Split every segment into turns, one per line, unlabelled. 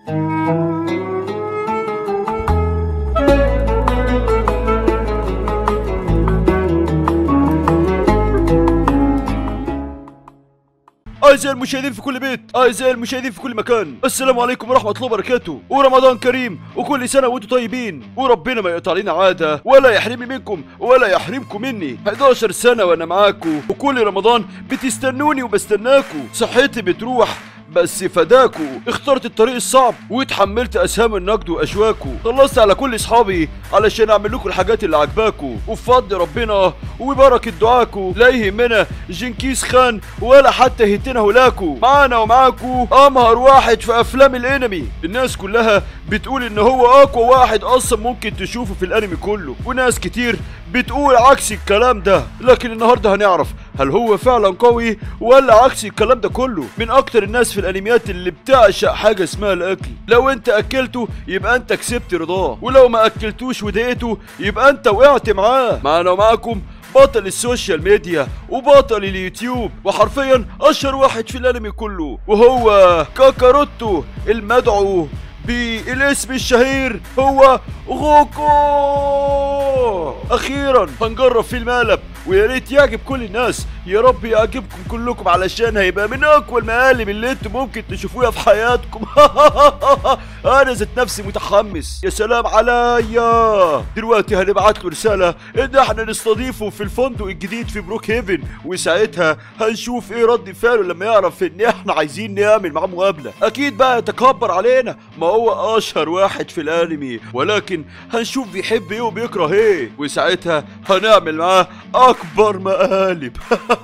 أعزائي المشاهدين في كل بيت أعزائي المشاهدين في كل مكان السلام عليكم ورحمة الله وبركاته ورمضان كريم وكل سنة وانتم طيبين وربنا ما يقطع علينا عادة ولا يحرمني منكم ولا يحرمكم مني 11 سنة وأنا معاكم وكل رمضان بتستنوني وبستناكوا صحتي بتروح بس فداكو اخترت الطريق الصعب واتحملت اسهام النقد واشواكو خلصت على كل اصحابي علشان اعمل لكم الحاجات اللي عجباكو وبفضل ربنا وبركة دعاكو لا يهمنا جنكيز خان ولا حتى هتنا هولاكو معانا ومعاكو امهر واحد في افلام الانمي الناس كلها بتقول ان هو اقوى واحد اصلا ممكن تشوفه في الانمي كله وناس كتير بتقول عكس الكلام ده لكن النهارده هنعرف هل هو فعلا قوي ولا عكس الكلام ده كله من اكتر الناس في الانميات اللي بتعشق حاجه اسمها الاكل لو انت اكلته يبقى انت كسبت رضاه ولو ما اكلتوش وضايقته يبقى انت وقعت معاه معانا ومعاكم بطل السوشيال ميديا وبطل اليوتيوب وحرفيا اشهر واحد في الانمي كله وهو كاكاروتو المدعو بالاسم الشهير هو غوكو اخيرا هنجرب فيه المقلب ويا ريت يعجب كل الناس يا رب يعجبكم كلكم علشان هيبقى من اقوى المقالب اللي انتم ممكن تشوفوها في حياتكم انا ذات نفسي متحمس يا سلام عليا دلوقتي هنبعت له رساله ان احنا نستضيفه في الفندق الجديد في بروك هيفن وساعتها هنشوف ايه رد فعله لما يعرف ان احنا عايزين نعمل معاه مقابله اكيد بقى يتكبر علينا ما هو اشهر واحد في الانمي ولكن هنشوف بيحب ايه وبيكره ايه وساعتها هنعمل معاه اكبر مقالب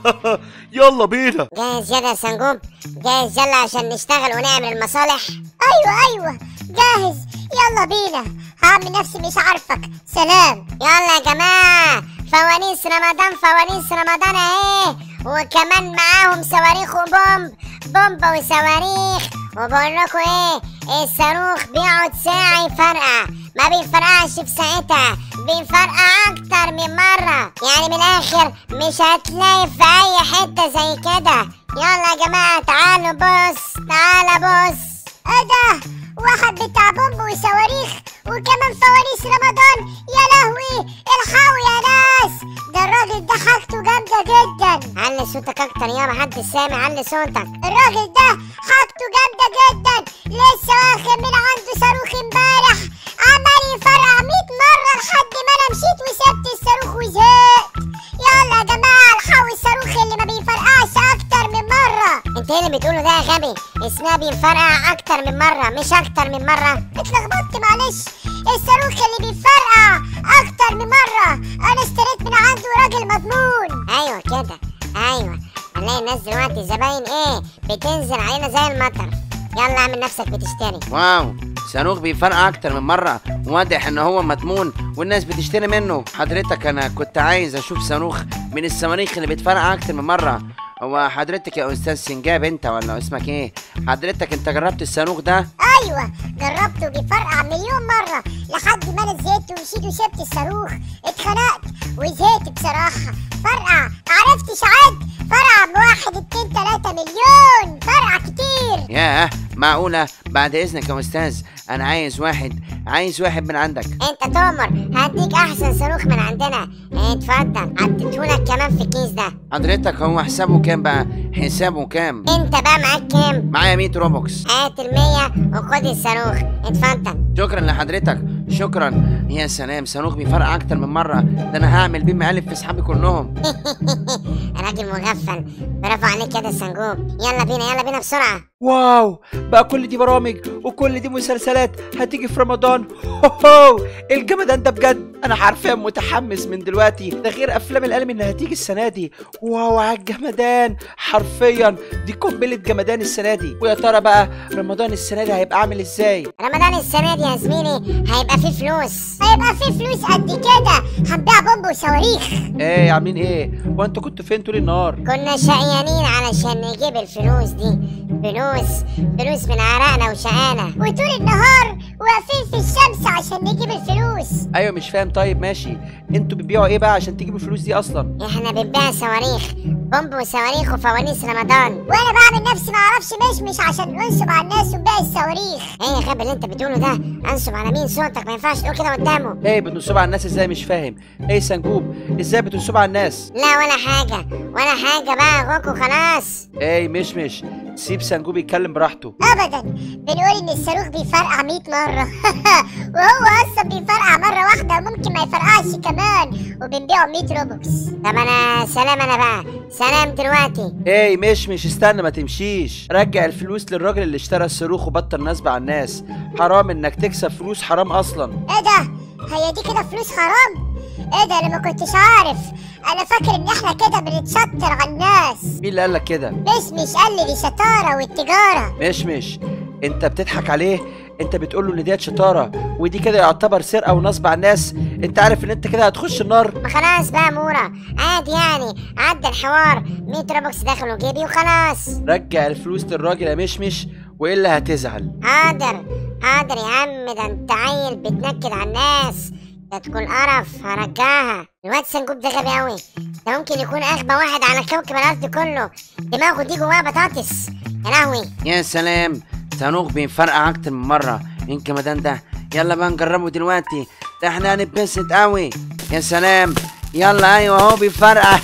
يلا بينا
جاهز يا سنجوب جاهز يلا عشان نشتغل ونعمل المصالح ايوه ايوه جاهز يلا بينا هعمل نفسي مش عارفك سلام يلا يا جماعه فوانيس رمضان فوانيس رمضان اهي وكمان معاهم صواريخ وبومب بومب وصواريخ وبقول لكم ايه الصاروخ بيقعد ساعه يفرقع ما بيفرقعش في ساعتها بيفرقع اكتر من مره يعني من الاخر مش هتلاقي في اي حته زي كده يلا يا جماعه تعالوا بص تعالى بص ايه ده واحد بتاع بومب وصواريخ وكمان فوانيس رمضان يا لهوي الحقوا يا ناس ده الراجل ده حاجته جامده جدا علي صوتك اكتر يا محدش سامع علي صوتك الراجل ده حاجته جامده جدا لسه واخد من عنده صاروخ امبارح عمال يفرقع 100 مره لحد ما انا مشيت وسبت الصاروخ وزهقت يلا يا جماعه الحقوا الصاروخ اللي ما بيفرقعش اكتر من مره انت ايه اللي بتقوله ده يا غبي اسمها بيفرقع اكتر من مره مش اكتر من مره اتلخبطت معلش الصاروخ اللي بيفرقع اكتر من مره انا اشتريت من عنده راجل مضمون ايوه كده ايوه هنلاقي الناس دلوقتي زباين ايه بتنزل علينا زي المطر يلا اعمل نفسك بتشتري
واو صاروخ بيفرقع اكتر من مره واضح ان هو مضمون والناس بتشتري منه حضرتك انا كنت عايز اشوف صاروخ من الصواريخ اللي بتفرقع اكتر من مره هو حضرتك يا استاذ سنجاب انت ولا اسمك ايه حضرتك انت جربت الصاروخ ده
ايوه جربته بيفرقع مليون مره لحد ما انا زهقت ومشيت وسبت الصاروخ اتخنقت وزهقت بصراحه فرقع عرفتش عد فرقع بواحد اتنين تلاته مليون فرقع كتير
ياه معقوله بعد اذنك يا استاذ انا عايز واحد عايز واحد من عندك
انت تؤمر هديك احسن صاروخ من عندنا اتفضل عديتهولك كمان في الكيس ده
حضرتك هو حسابه كام بقى حسابه كام
انت بقى معاك كام
معايا 100 روبوكس
هات المية وخد الصاروخ اتفضل
شكرا لحضرتك شكرا يا سلام صاروخ بيفرقع اكتر من مره ده انا هعمل بيه مقالب في اصحابي كلهم
راجل مغفل برافو عليك كده السنجوب يلا بينا يلا بينا بسرعة
واو بقى كل دي برامج وكل دي مسلسلات هتيجي في رمضان هو الجمدان ده بجد انا حرفيا متحمس من دلوقتي ده غير افلام الانمي اللي هتيجي السنه دي واو على الجمدان حرفيا دي قنبله جمدان السنه دي ويا ترى بقى رمضان السنه دي هيبقى عامل ازاي
رمضان السنة دي يا زميلي هيبقى فيه فلوس هيبقى فيه فلوس قد كده هنبيع بومب وصواريخ
ايه عاملين ايه وانتوا كنتوا فين طول النهار
كنا شقيانين علشان نجيب الفلوس دي فلوس فلوس من عرقنا وشقانا وطول النهار واقفين في الشمس عشان نجيب الفلوس
ايوه مش فاهم طيب ماشي انتوا بتبيعوا ايه بقى عشان تجيبوا الفلوس دي اصلا
احنا بنبيع صواريخ بومب وصواريخ وفوانيس رمضان وانا بعمل نفسي ما اعرفش نروحش مشمش عشان ننصب على الناس ونبيع الصواريخ ايه يا غبي اللي انت بتقوله ده انصب على مين صوتك ما ينفعش تقول كده قدامه
ايه بتنصب على الناس ازاي مش فاهم ايه سنجوب ازاي بتنصب على الناس
لا ولا حاجة ولا حاجة بقى يا غوكو خلاص
ايه مش مش سيب سنجوب يتكلم براحته
ابدا بنقول ان الصاروخ بيفرقع 100 مرة وهو اصلا بيفرقع مرة واحدة وممكن ما يفرقعش كمان وبنبيعه 100 روبوكس طب انا سلام انا بقى سلام دلوقتي
ايه مش مش استنى ما تمشيش رجع الفلوس للراجل اللي اشترى الصاروخ وبطل نصب على الناس حرام انك تكسب فلوس حرام اصلا
ايه ده هي دي كده فلوس حرام ايه ده انا ما كنتش عارف انا فاكر ان احنا كده بنتشطر على الناس
مين اللي قالك كده
مش مش قال لي دي شطارة والتجارة
مش مش انت بتضحك عليه انت بتقول له ان ديت شطاره ودي كده يعتبر سرقه ونصب على الناس انت عارف ان انت كده هتخش النار
ما خلاص بقى مورا عادي يعني عدى الحوار 100 روبوكس دخلوا جيبي وخلاص
رجع الفلوس للراجل يا مشمش والا هتزعل
حاضر حاضر يا عم ده انت عيل بتنكد على الناس ده تكون قرف هرجعها الواد سنجوب ده غبي قوي ده ممكن يكون اغبى واحد على كوكب الارض كله دماغه دي جواها بطاطس يا لهوي
يا سلام صاروخ بيفرقع اكتر من مره يمكن مدام ده يلا بقى نجربه دلوقتي ده احنا هنتبسط قوي يا سلام يلا ايوه اهو بيفرقع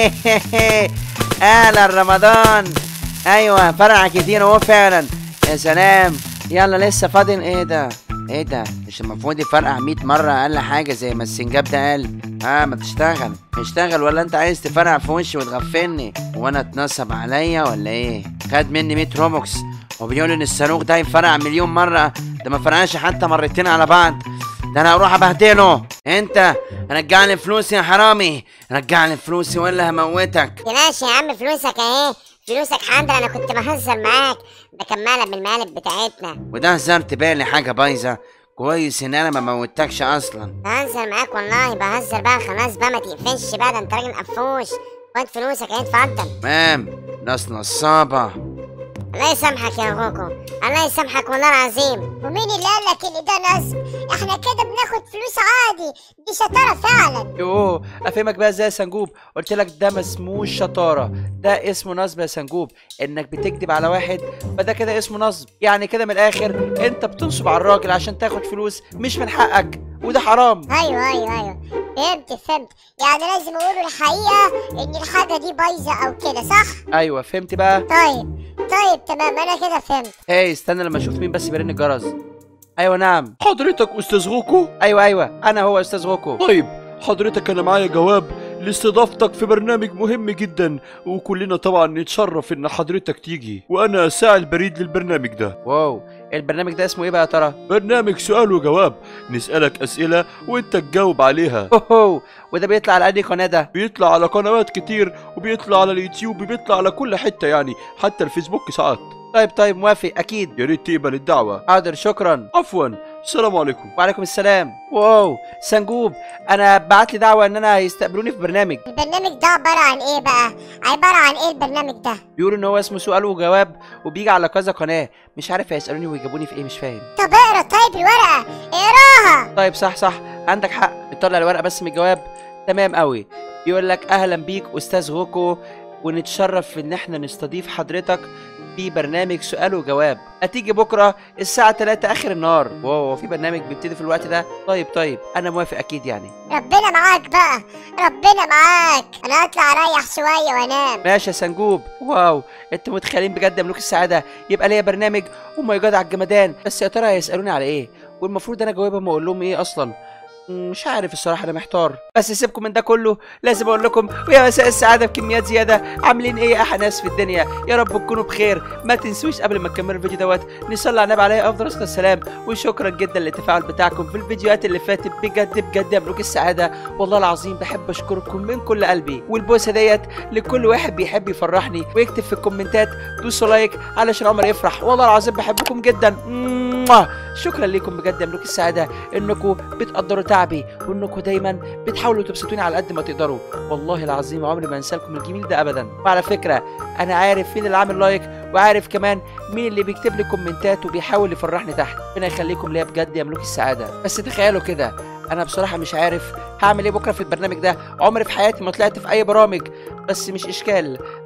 اهلا رمضان ايوه فرقع كتير اهو فعلا يا سلام يلا لسه فاضل ايه ده ايه ده مش المفروض يفرقع 100 مره اقل حاجه زي ما السنجاب ده قال ها ما تشتغل اشتغل ولا انت عايز تفرقع في وشي وتغفلني وانا اتنصب عليا ولا ايه خد مني 100 روبوكس وبيقول ان الصاروخ ده يفرقع مليون مره ده ما فرقعش حتى مرتين على بعض ده انا هروح ابهدله انت رجع لي فلوسي يا حرامي رجع لي فلوسي ولا هموتك
يا ماشي يا عم فلوسك اهي فلوسك حاضر انا كنت بهزر معاك ده كان مقلب من المقالب بتاعتنا
وده هزار تبالي حاجه بايظه كويس ان انا ما موتكش اصلا
بهزر معاك والله بهزر بقى خلاص بقى ما تقفش بقى ده انت راجل قفوش خد فلوسك اهي اتفضل
تمام ناس نصابه
الله يسامحك يا غوكو الله يسامحك والله العظيم ومين اللي قال لك ان ده نصب احنا كده بناخد فلوس عادي دي شطاره فعلا
يوه افهمك بقى ازاي يا سنجوب قلت لك ده ما اسموش شطاره ده اسمه نصب يا سنجوب انك بتكذب على واحد فده كده اسمه نصب يعني كده من الاخر انت بتنصب على الراجل عشان تاخد فلوس مش من حقك وده حرام
ايوه ايوه ايوه فهمت فهمت يعني لازم اقوله الحقيقه ان الحاجه دي بايظه او كده صح
ايوه فهمت بقى
طيب طيب تمام انا كده فهمت
هاي استنى لما اشوف مين بس بيرن الجرس ايوه نعم
حضرتك استاذ غوكو
ايوه ايوه انا هو استاذ غوكو
طيب حضرتك انا معايا جواب لاستضافتك في برنامج مهم جدا وكلنا طبعا نتشرف ان حضرتك تيجي وانا ساعي البريد للبرنامج ده
واو البرنامج ده اسمه ايه بقى يا ترى
برنامج سؤال وجواب نسألك أسئلة وانت تجاوب عليها
اوه وده بيطلع على انهي قناه ده
بيطلع على قنوات كتير وبيطلع على اليوتيوب وبيطلع على كل حتة يعني حتى الفيسبوك ساعات
طيب طيب موافق اكيد
يا ريت تقبل الدعوة
حاضر شكرا
عفوا السلام عليكم
وعليكم السلام واو سنجوب انا بعت لي دعوه ان انا يستقبلوني في برنامج
البرنامج ده عباره عن ايه بقى عباره عن ايه البرنامج ده
بيقولوا ان هو اسمه سؤال وجواب وبيجي على كذا قناه مش عارف هيسالوني ويجيبوني في ايه مش فاهم
طب اقرا طيب الورقه اقراها
طيب صح صح عندك حق بتطلع الورقه بس من الجواب تمام قوي بيقول لك اهلا بيك استاذ غوكو ونتشرف ان احنا نستضيف حضرتك في برنامج سؤال وجواب هتيجي بكره الساعه 3 اخر النهار واو هو في برنامج بيبتدي في الوقت ده طيب طيب انا موافق اكيد يعني
ربنا معاك بقى ربنا معاك انا هطلع اريح شويه وانام
ماشي يا سنجوب واو انتوا متخيلين بجد يا ملوك السعاده يبقى ليا برنامج وما يجاد على الجمدان بس يا ترى هيسالوني على ايه والمفروض انا جاوبهم واقول لهم ايه اصلا مم، مش عارف الصراحه انا محتار بس سيبكم من ده كله لازم اقول لكم ويا مساء السعاده بكميات زياده عاملين ايه يا احلى ناس في الدنيا يا رب تكونوا بخير ما تنسوش قبل ما تكملوا الفيديو دوت نصلي على النبي عليه افضل الصلاه والسلام وشكرا جدا للتفاعل بتاعكم في الفيديوهات اللي فاتت بجد بجد يا ملوك السعاده والله العظيم بحب اشكركم من كل قلبي والبوسه ديت لكل واحد بيحب يفرحني ويكتب في الكومنتات دوسوا لايك علشان عمر يفرح والله العظيم بحبكم جدا موah. شكرا لكم بجد يا ملوك السعاده انكم بتقدروا تعبي وانكم دايما بتحاولوا تبسطوني على قد ما تقدروا والله العظيم عمري ما انسى لكم الجميل ده ابدا وعلى فكره انا عارف مين اللي عامل لايك وعارف كمان مين اللي بيكتب لي كومنتات وبيحاول يفرحني تحت ربنا يخليكم ليا بجد يا ملوك السعاده بس تخيلوا كده انا بصراحه مش عارف هعمل ايه بكره في البرنامج ده عمري في حياتي ما طلعت في اي برامج بس مش اشكال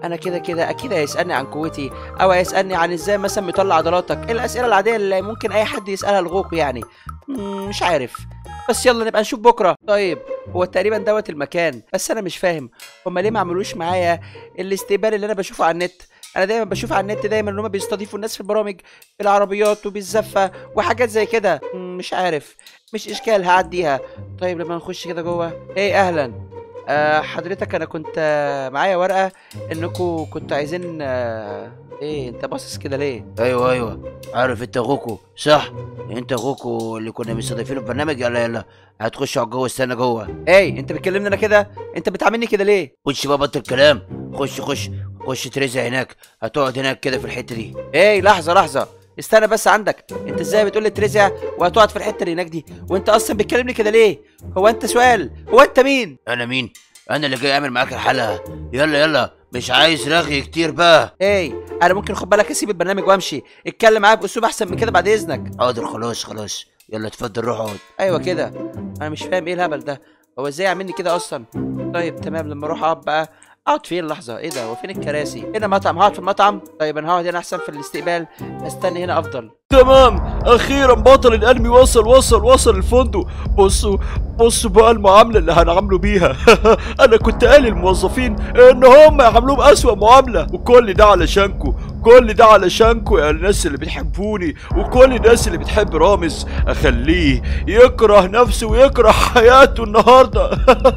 انا كده كده اكيد هيسالني عن قوتي او هيسالني عن ازاي مثلا بيطلع عضلاتك الاسئله العاديه اللي ممكن اي حد يسالها لغوكو يعني مم، مش عارف بس يلا نبقى نشوف بكره طيب هو تقريبا دوت المكان بس انا مش فاهم هما ليه ما عملوش معايا الاستقبال اللي انا بشوفه على النت انا دايما بشوف على النت دايما ان هما بيستضيفوا الناس في البرامج بالعربيات وبالزفه وحاجات زي كده مم، مش عارف مش اشكال هعديها طيب لما نخش كده جوه ايه اهلا آه حضرتك انا كنت آه معايا ورقه انكم كنتوا عايزين آه ايه انت باصص كده ليه
ايوه ايوه عارف انت غوكو صح انت غوكو اللي كنا مستضيفينه في برنامج يلا يلا هتخش على جوه استنى جوه
ايه انت بتكلمني انا كده انت بتعاملني كده ليه
خش بقى بطل كلام خش خش خش ترزع هناك هتقعد هناك كده في الحته دي
ايه لحظه لحظه استنى بس عندك انت ازاي بتقول لي ترزع وهتقعد في الحته اللي هناك دي وانت اصلا بتكلمني كده ليه هو انت سؤال هو انت مين
انا مين انا اللي جاي اعمل معاك الحلقه يلا يلا مش عايز رغي كتير بقى
ايه انا ممكن خد بالك اسيب البرنامج وامشي اتكلم معايا باسلوب احسن من كده بعد اذنك
حاضر خلاص خلاص يلا اتفضل روح اقعد
ايوه كده انا مش فاهم ايه الهبل ده هو ازاي يعملني كده اصلا طيب تمام لما اروح اقعد بقى اقعد فين لحظه ايه ده هو فين الكراسي هنا مطعم هقعد في المطعم طيب انا هقعد هنا احسن في الاستقبال استني هنا افضل
تمام اخيرا بطل الانمي وصل وصل وصل الفندق بصوا بصوا بقى المعامله اللي هنعامله بيها انا كنت قايل للموظفين ان هم يعاملوه باسوأ معامله وكل ده علشانكو كل ده علشانكو يا الناس اللي بتحبوني وكل الناس اللي بتحب رامز اخليه يكره نفسه ويكره حياته النهارده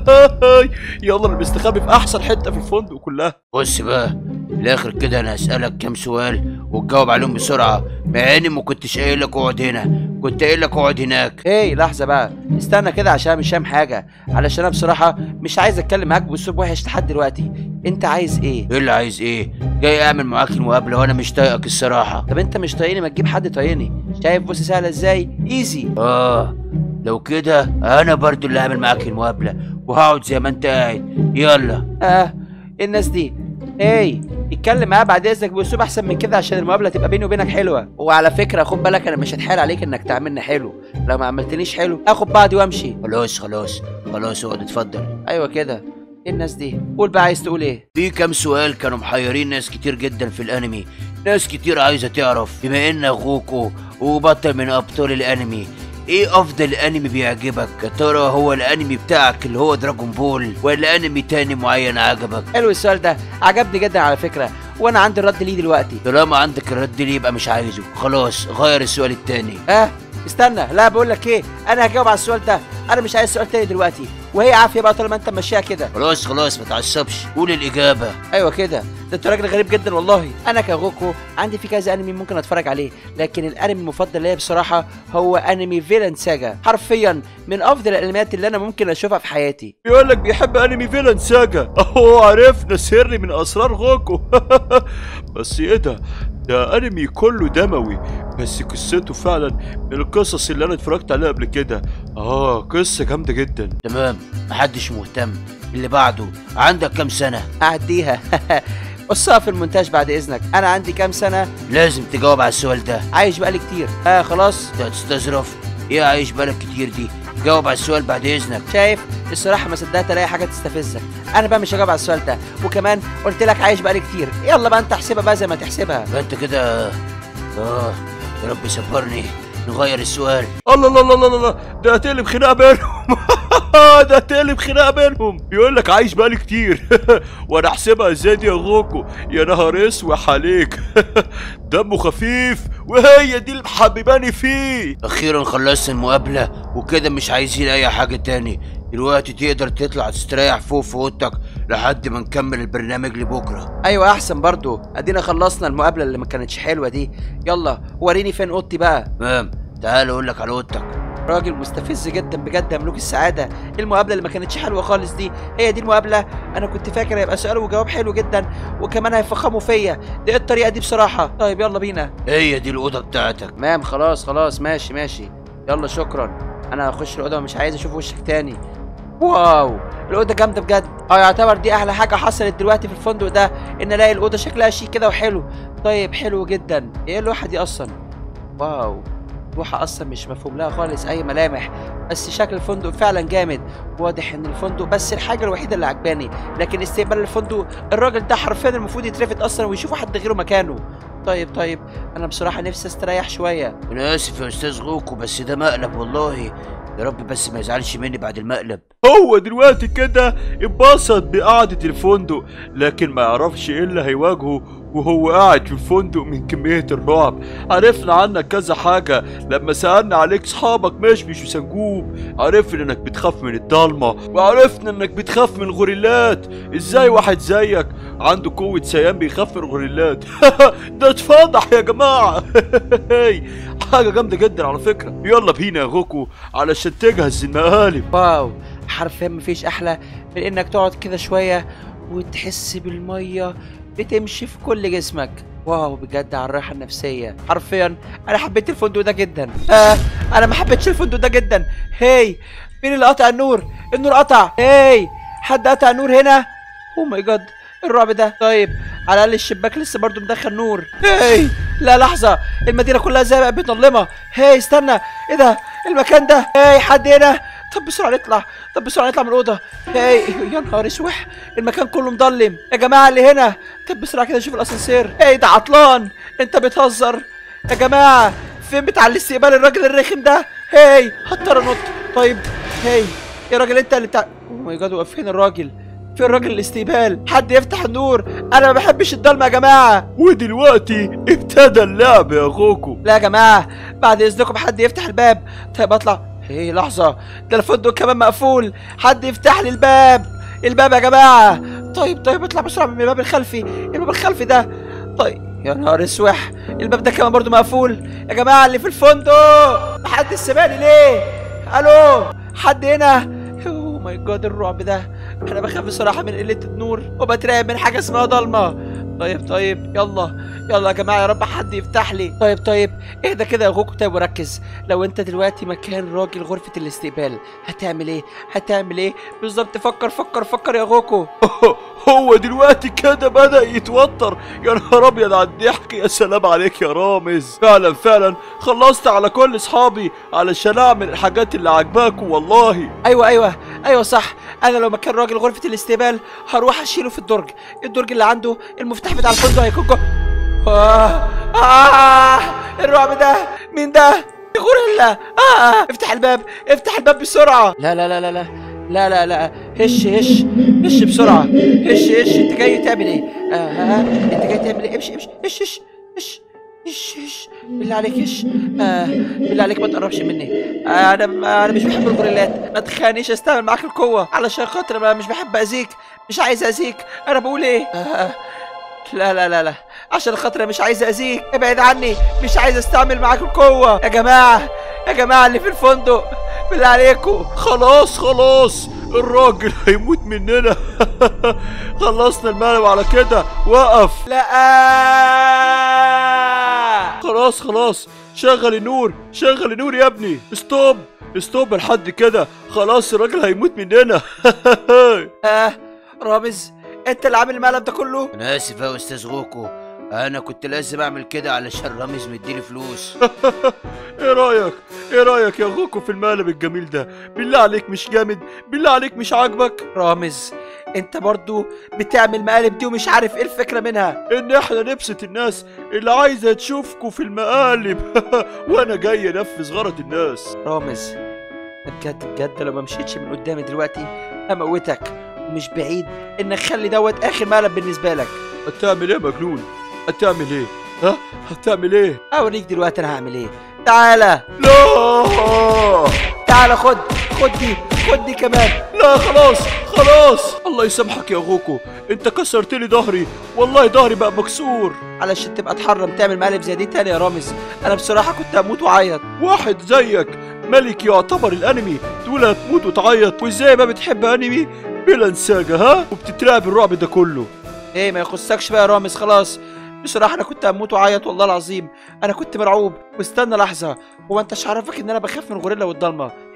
يلا انا مستخبي في احسن حته في الفندق كلها
بص بقى في الاخر كده انا هسألك كام سؤال وتجاوب عليهم بسرعة مع اني ما كنتش قايل لك اقعد هنا كنت قايل لك اقعد هناك
ايه لحظه بقى استنى كده عشان مش فاهم حاجه علشان انا بصراحه مش عايز اتكلم معاك باسلوب وحش لحد دلوقتي انت عايز ايه
ايه اللي عايز ايه جاي اعمل معاك المقابلة وانا مش طايقك الصراحة
طب انت مش طايقني ما تجيب حد طايقني شايف بص سهله ازاي ايزي
اه لو كده انا برضو اللي هعمل معاك المقابلة وهقعد زي ما انت قاعد يلا
اه إيه الناس دي ايه اتكلم معايا بعد اذنك باسلوب احسن من كده عشان المقابله تبقى بيني وبينك حلوه وعلى فكره خد بالك انا مش هتحايل عليك انك تعاملني حلو لو ما عملتنيش حلو اخد بعضي وامشي
خلاص خلاص خلاص اقعد اتفضل
ايوه كده ايه الناس دي قول بقى عايز تقول ايه
في كام سؤال كانوا محيرين ناس كتير جدا في الانمي ناس كتير عايزة تعرف بما انك غوكو وبطل من ابطال الانمي ايه افضل انمي بيعجبك يا ترى هو الانمي بتاعك اللي هو دراجون بول ولا انمي تاني معين عجبك
حلو السؤال ده عجبني جدا على فكره وانا عندي الرد ليه دلوقتي
طالما عندك الرد ليه يبقى مش عايزه خلاص غير السؤال التاني
اه استنى لا بقول لك ايه انا هجاوب على السؤال ده انا مش عايز سؤال تاني دلوقتي وهي عافيه بقى طالما انت ماشيها كده
خلاص خلاص ما تعصبش قول الاجابة
ايوه كده ده انت راجل غريب جدا والله انا كغوكو عندي في كذا انمي ممكن اتفرج عليه لكن الانمي المفضل ليا بصراحه هو انمي فيلن ساجا حرفيا من افضل الانميات اللي انا ممكن اشوفها في حياتي
بيقول لك بيحب انمي فيلن ساجا اهو عرفنا سر من اسرار غوكو بس ايه ده ده انمي كله دموي بس قصته فعلا من القصص اللي انا اتفرجت عليها قبل كده اه قصه جامده جدا
تمام محدش مهتم اللي بعده عندك كام سنة
اعديها قصها في المونتاج بعد اذنك انا عندي كام سنه
لازم تجاوب على السؤال ده
عايش بقالي كتير اه خلاص
انت هتستظرف ايه عايش بالك كتير دي جاوب على السؤال بعد اذنك
شايف الصراحه ما صدقت الاقي حاجه تستفزك انا بقى مش هجاوب على السؤال ده وكمان قلت لك عايش بقالي كتير يلا بقى انت احسبها بقى زي ما تحسبها
يبقى انت كده اه يا رب صبرني نغير السؤال
الله الله الله الله الله ده هتقلب خناقه بينهم ده هتقلب خناقه بينهم بيقول لك عايش بقالي كتير وانا احسبها ازاي دي يا غوكو يا نهار اسوح عليك دمه خفيف وهي دي اللي محبباني فيه
اخيرا خلصت المقابله وكده مش عايزين اي حاجه تاني دلوقتي تقدر تطلع تستريح فوق في اوضتك لحد ما نكمل البرنامج لبكره
ايوه احسن برضو ادينا خلصنا المقابله اللي ما كانتش حلوه دي يلا وريني فين اوضتي بقى
تمام تعال اقول لك على اوضتك
راجل مستفز جدا بجد يا ملوك السعاده المقابله اللي ما كانتش حلوه خالص دي هي دي المقابله انا كنت فاكر هيبقى سؤال وجواب حلو جدا وكمان هيفخموا فيا دي إيه الطريقه دي بصراحه طيب يلا بينا
هي دي الاوضه بتاعتك
تمام خلاص خلاص ماشي ماشي يلا شكرا انا هخش الاوضه ومش عايز اشوف وشك تاني واو الاوضه جامده بجد اه يعتبر دي احلى حاجه حصلت دلوقتي في الفندق ده ان الاقي الاوضه شكلها شيك كده وحلو طيب حلو جدا ايه اللوحه دي اصلا واو بوحة اصلا مش مفهوم لها خالص اي ملامح بس شكل الفندق فعلا جامد واضح ان الفندق بس الحاجه الوحيده اللي عجباني لكن استقبال الفندق الراجل ده حرفيا المفروض يترفد اصلا ويشوفوا حد غيره مكانه طيب طيب انا بصراحه نفسي استريح شويه
انا اسف يا استاذ غوكو بس ده مقلب والله يا رب بس ما يزعلش مني بعد المقلب
هو دلوقتي كده اتبسط بقعدة الفندق لكن ما يعرفش ايه اللي هيواجهه وهو قاعد في الفندق من كمية الرعب عرفنا عنك كذا حاجة لما سألنا عليك صحابك مش مش وسنجوب عرفنا انك بتخاف من الضلمة وعرفنا انك بتخاف من الغوريلات ازاي واحد زيك عنده قوة سيان بيخاف من الغوريلات ده اتفضح يا جماعة حاجة جامدة جدا على فكرة يلا بينا يا غوكو علشان تجهز المقالب
واو حرفيا مفيش احلى من انك تقعد كده شويه وتحس بالميه بتمشي في كل جسمك واو بجد على الراحه النفسيه حرفيا انا حبيت الفندق ده جدا آه انا ما حبيتش الفندق ده جدا هاي مين اللي قطع النور النور قطع هاي حد قطع النور هنا او ماي جاد الرعب ده طيب على الاقل الشباك لسه برضو مدخل نور هاي لا لحظه المدينه كلها زي بقت مظلمه هاي استنى ايه ده المكان ده هاي حد هنا طب بسرعه نطلع طب بسرعه نطلع من الاوضه هاي يا نهار اسوح المكان كله مظلم يا جماعه اللي هنا طب بسرعه كده نشوف الاسانسير هاي ده عطلان انت بتهزر يا جماعه فين بتاع الاستقبال الراجل الرخم ده هاي هضطر انط طيب هاي يا راجل انت اللي بتاع او ماي جاد واقف فين الراجل فين راجل الاستقبال حد يفتح النور انا ما بحبش الضلمه يا جماعه
ودلوقتي ابتدى اللعب يا غوكو
لا يا جماعه بعد اذنكم حد يفتح الباب طيب اطلع ايه لحظه ده الفندق كمان مقفول حد يفتح لي الباب الباب يا جماعه طيب طيب اطلع بسرعه من الباب الخلفي الباب الخلفي ده طيب يا نهار اسوح الباب ده كمان برضو مقفول يا جماعه اللي في الفندق محدش سامعني ليه الو حد هنا اوه ماي جاد الرعب ده انا بخاف بصراحه من قله النور وبترعب من حاجه اسمها ضلمه طيب طيب يلا يلا يا جماعه يا رب حد يفتح لي طيب طيب اهدى كده يا غوكو طيب وركز لو انت دلوقتي مكان راجل غرفه الاستقبال هتعمل ايه هتعمل ايه بالظبط فكر فكر فكر يا غوكو
هو دلوقتي كده بدأ يتوتر يا نهار ابيض على الضحك يا سلام عليك يا رامز فعلا فعلا خلصت على كل اصحابي علشان اعمل الحاجات اللي عجباكوا والله
ايوه ايوه ايوه صح انا لو مكان راجل غرفه الاستقبال هروح اشيله في الدرج الدرج اللي عنده المفتاح بتاع الفندق هيكون جوه آه آه الرعب ده مين ده غوريلا آه افتح الباب افتح الباب بسرعه لا لا لا لا لا لا لا لا هش هش هش بسرعه هش هش انت جاي تعمل ايه آه آه انت جاي تعمل ايه امشي امشي هش هش هش هش هش بالله عليك هش آه بالله عليك ما تقربش مني آه انا انا مش بحب الغوريلات ما تخلينيش استعمل معاك القوه علشان خاطر انا مش بحب اذيك مش عايز اذيك انا بقول ايه آه لا لا لا لا عشان خاطر أنا مش عايز اذيك ابعد عني مش عايز استعمل معاك القوه يا جماعه يا جماعه اللي في الفندق بالله عليكم
خلاص خلاص الراجل هيموت مننا خلصنا المقلب على كده وقف
لا
خلاص خلاص شغل النور شغل النور يا ابني ستوب ستوب لحد كده خلاص الراجل هيموت مننا
آه رامز انت اللي عامل المقلب ده كله
انا اسف يا استاذ غوكو انا كنت لازم اعمل كده علشان رامز مديني فلوس
ايه رايك ايه رايك يا غوكو في المقلب الجميل ده بالله عليك مش جامد بالله عليك مش عاجبك
رامز انت برضو بتعمل مقالب دي ومش عارف ايه الفكره منها
ان احنا نبسط الناس اللي عايزه تشوفكوا في المقالب وانا جاي انفذ غرض الناس
رامز بجد بجد لو ما مشيتش من قدامي دلوقتي هموتك ومش بعيد ان اخلي دوت اخر مقلب بالنسبه لك
هتعمل ايه يا مجنون هتعمل ايه ها هتعمل ايه
اوريك دلوقتي انا هعمل ايه تعالى
لا
تعالى خد خد دي خد دي كمان
لا خلاص خلاص الله يسامحك يا غوكو انت كسرت لي ظهري والله ظهري بقى مكسور
علشان تبقى تحرم تعمل مقالب زي دي تاني يا رامز انا بصراحه كنت هموت واعيط
واحد زيك ملك يعتبر الانمي تقول هتموت وتعيط وازاي ما بتحب انمي بلا انساجه ها وبتترعب الرعب ده كله
ايه ما يخصكش بقى يا رامز خلاص بصراحة أنا كنت هموت وأعيط والله العظيم أنا كنت مرعوب واستنى لحظة هو أنت مش عارفك إن أنا بخاف من الغوريلا والضلمة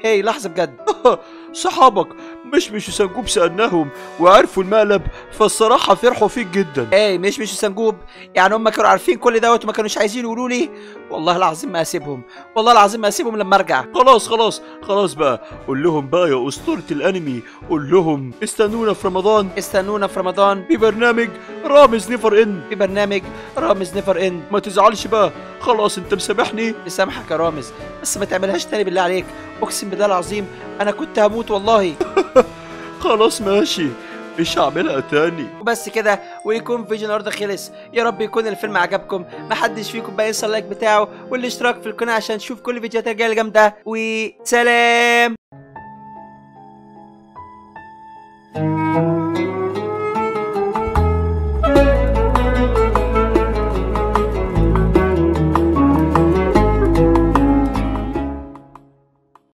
هي لحظه بجد
صحابك مش مش سنجوب سألناهم وعرفوا المقلب فالصراحة فرحوا فيك جدا
ايه مش مش سنجوب يعني هم كانوا عارفين كل دوت وما كانوش عايزين يقولوا لي والله العظيم ما اسيبهم والله العظيم ما اسيبهم لما ارجع
خلاص خلاص خلاص بقى قول لهم بقى يا أسطورة الأنمي قول لهم استنونا في رمضان
استنونا في رمضان
في برنامج رامز نيفر إن
في برنامج رامز نيفر اند
ما تزعلش بقى خلاص انت مسامحني
مسامحك يا رامز بس ما تعملهاش تاني بالله عليك اقسم بالله العظيم انا كنت هموت والله
خلاص ماشي مش هعملها تاني
وبس كده ويكون فيديو النهارده خلص يا رب يكون الفيلم عجبكم محدش فيكم بقى ينسى اللايك بتاعه والاشتراك في القناه عشان تشوف كل فيديوهات الجايه الجامده وسلام